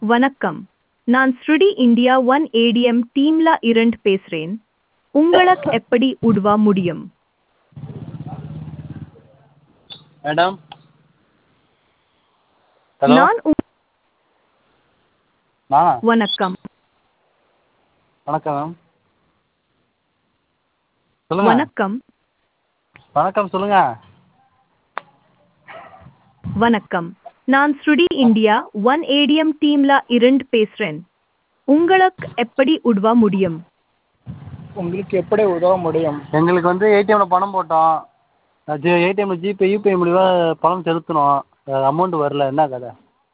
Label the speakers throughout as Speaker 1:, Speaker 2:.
Speaker 1: வணக்கம் நான் ஸ்ருடி இந்தியா ஒன் ஏடிஎம் டீம்ல இருந்து பேசுறேன் உங்களுக்கு எப்படி உதவ முடியும்
Speaker 2: மேடம் ஹலோ
Speaker 1: நான் உங்-
Speaker 2: நானா
Speaker 1: வணக்கம்
Speaker 2: வணக்கம் மேம் சொல்லுங்க
Speaker 1: வணக்கம்
Speaker 2: வணக்கம் சொல்லுங்க
Speaker 1: வணக்கம் நான் ஸ்ருடி இந்தியா ஒன் ஏடிஎம் டீம்ல இருந்து பேசுறேன் உங்களுக்கு எப்படி உதவ முடியும்
Speaker 3: உங்களுக்கு எப்படி உதவ முடியும்
Speaker 2: எங்களுக்கு வந்து ஏடிஎம்ல பணம் போட்டோம் அது ஏடிஎம்ல ஜிபே யூபிஐ மூலியமா பணம் செலுத்தினோம் அமௌண்ட் வரல என்ன கதை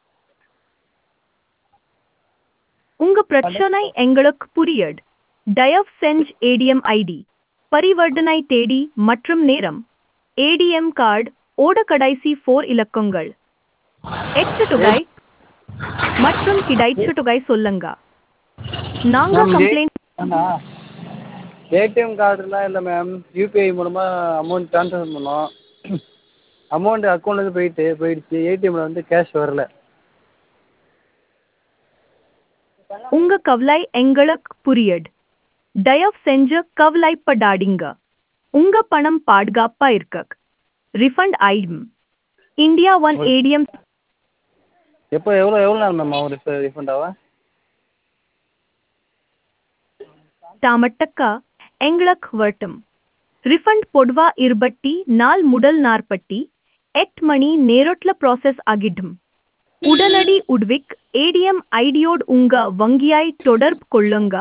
Speaker 1: உங்க பிரச்சனை எங்களுக்கு புரியுது தயவு செஞ்சு ஏடிஎம் ஐடி பரிவர்த்தனை தேதி மற்றும் நேரம் ஏடிஎம் கார்டு ஓட கடைசி ஃபோர் இலக்கங்கள் எட்டு தொகை மற்றும் கிடைச்ச தொகை சொல்லுங்க நாங்க
Speaker 2: மேம், ஏ-
Speaker 1: கம்ப்ளைண்ட்
Speaker 3: ஆனா ஏடிஎம் கார்டுலாம் இல்லை மேம் யூபிஐ மூலமாக அமௌண்ட் ட்ரான்ஸ்ஃபர் பண்ணோம் அமௌண்ட் அக்கௌண்ட்லேருந்து போயிட்டு போயிடுச்சு ஏடிஎம்ல வந்து கேஷ் வரல
Speaker 1: உங்க கவலை எங்களுக்கு புரியுது தயவு செஞ்சு கவலைப்படாதீங்க உங்க பணம் பாதுகாப்பா இருக்கு ரிஃபண்ட் ஆயிடும் இந்தியா ஒன் ஏடிஎம்
Speaker 3: எப்போ எவ்வளோ எவ்வளோ நாள் மேம் ஆகும் ரீஃபண்ட் ஆக
Speaker 1: டாமட்டக்க எங்களுக்கு வரட்டும் ரிஃபண்ட் பொதுவா இருபட்டி நாள் முதல் நாற்பட்டி எட்டு மணி நேரத்துல ப்ராசஸ் ஆகிடும் உடனடி உட்விக் ஏடிஎம் ஐடியோடு உங்க வங்கியாய் தொடர்பு கொள்ளுங்க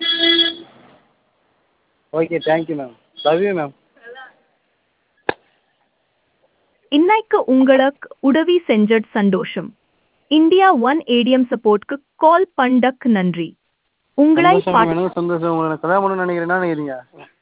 Speaker 3: okay thank you ma'am love you ma'am
Speaker 1: இன்னைக்கு உங்களுக்கு உதவி செஞ்சது சந்தோஷம் இந்தியா ஒன் ஏடிஎம் சப்போர்ட்க்கு கால் பண்ணக்கு நன்றி உங்களை
Speaker 2: சந்தோஷம்
Speaker 1: பாட்டு
Speaker 2: எனக்கு சந்தோஷம் உங்களை கல்யாணம் பண்ணணும்னு நினைக்கிறேன் என்ன நினைக்கிறீங்க